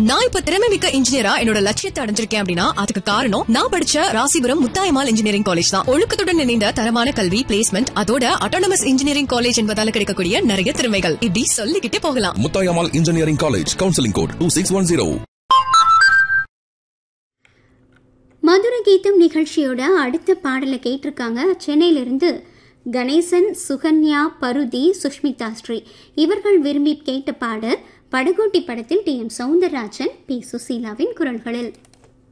நான் இப்ப திறமை மிக்க இன்ஜினியரா என்னோட லட்சியத்தை அடைஞ்சிருக்கேன் அப்படின்னா அதுக்கு காரணம் நான் படிச்ச ராசிபுரம் முத்தாயமால் இன்ஜினியரிங் காலேஜ் தான் ஒழுக்கத்துடன் இணைந்த தரமான கல்வி பிளேஸ்மெண்ட் அதோட அட்டானமஸ் இன்ஜினியரிங் காலேஜ் என்பதால கிடைக்கக்கூடிய நிறைய திறமைகள் இப்படி சொல்லிக்கிட்டே போகலாம் Muthayammal engineering college counselling code two six one zero Madhura Geetham நிகழ்ச்சியோட அடுத்த பாடலை கேட்டிருக்காங்க சென்னையிலிருந்து கணேசன் சுகன்யா பருதி சுஷ்மிதா ஸ்ரீ இவர்கள் விரும்பி கேட்ட பாடல் படகோட்டி படத்தில் டி எம் சவுந்தரராஜன் பி சுசீலாவின் குரல்களில்